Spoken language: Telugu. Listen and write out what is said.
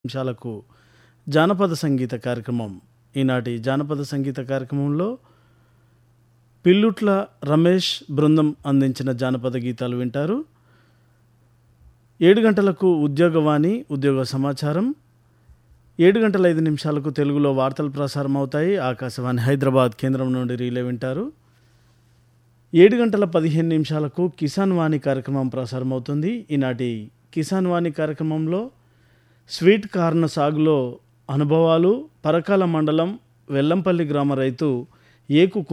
నిమిషాలకు జానపద సంగీత కార్యక్రమం ఈనాటి జానపద సంగీత కార్యక్రమంలో పిల్లుట్ల రమేష్ బృందం అందించిన జానపద గీతాలు వింటారు ఏడు గంటలకు ఉద్యోగవాణి ఉద్యోగ సమాచారం ఏడు గంటల ఐదు నిమిషాలకు తెలుగులో వార్తలు ప్రసారం అవుతాయి ఆకాశవాణి హైదరాబాద్ కేంద్రం నుండి రీలే వింటారు ఏడు గంటల పదిహేను నిమిషాలకు కిసాన్ వాణి కార్యక్రమం ప్రసారం అవుతుంది ఈనాటి కిసాన్ వాణి కార్యక్రమంలో స్వీట్ కార్న్ సాగులో అనుభవాలు పరకాల మండలం వెల్లంపల్లి గ్రామ రైతు ఏకు